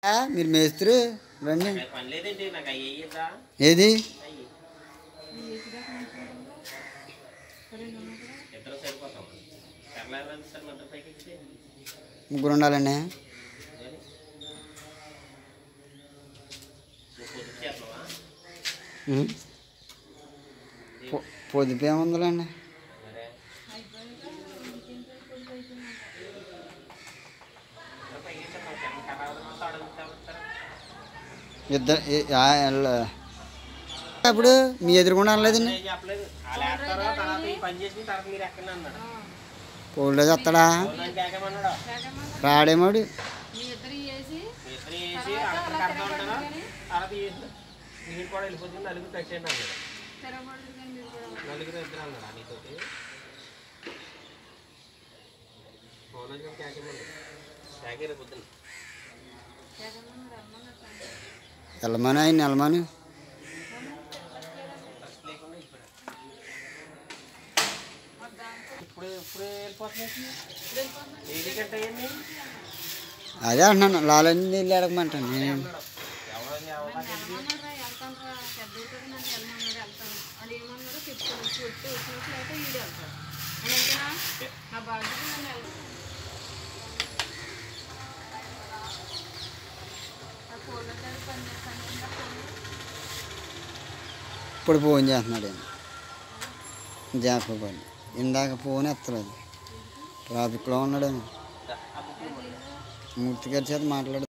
ఆ, మీరు మేస్త్రి రండి పని లేదేంటి నాకు అయ్యి అయ్యిద్దా ఏది అయ్యి ఇద్దరు సరిపోతాం కర్లారండి సార్ మంట పైకి ఎక్కితే ముగ్గురు ఉండాలండి మరి నువ్వు పొద్దు చేస్తున్నావా ఉం. పొ- పొదుపు ఏముందండి మరే పైకి ఎక్కితే కర్లారం అడుగుతా ఇద్దరు ఏ- ఆ, ఎల్ల- అప్పుడు మీ ఎదురుగుండా అనలేదండి నేను చెప్పలేదు వాళ్ళు వేస్తారో తర్వాత ఈ పని చేసిన తర్వాత మీరు ఎక్కడ అన్నాడు కోల్డ్ వస్తాడా నన్ను కేకమన్నాడు రాడేమోడు మీ ఇద్దరు వేసి మీ ఇద్దరు వేసి అక్కడ కడతా ఉంటాను తర్వాత ఈ- మీరు కూడా వెళ్ళిపోతుంది నలుగురు కట్టేయండి అన్నాడు తెరవబడదు కానీ మీరు కూడా నలుగురు ఇద్దరు అన్నాడు నీతోటి ఫోన్ వచ్చి కేకమన్నాడు కేకే పొద్దున్న కేకమని రమ్మన్నారు వెళ్ళమని ఆయన వెళ్ళమని ఫస్ట్ లేకుండా ఇప్పుడు ఇప్పుడు ఇప్పుడు వెళ్ళిపోతున్నాయి ఏది గంట అయ్యింది అదే అంటున్నాను లాలని నీళ్ళు అడగమంటాను నేను అన్నాడు ఎవరో ఎవరో వెళ్ళమన్నాడు రా వెళ్తాను రా పెద్ద అవుతుంది నన్ను వెళ్ళమన్నాడు వెళ్తాను వాళ్ళు ఏమన్నారో చెప్తాను చూస్తే వచ్చినట్లు అయితే వీడు వెళ్తాడు అని అంతేనా నా బాధ్యత నన్ను వెళ్తాను ఆ కోళ్ళ దగ్గర పని చేస్తాను ఇప్పుడు ఫోన్ చేస్తున్నాడు ఆయన జాఫర్ పని ఇందాక ఫోన్ ఎత్తలేదు ట్రాఫిక్లో ఉన్నాడు ఆయన మూర్తి గారి చేత మాట్లాడు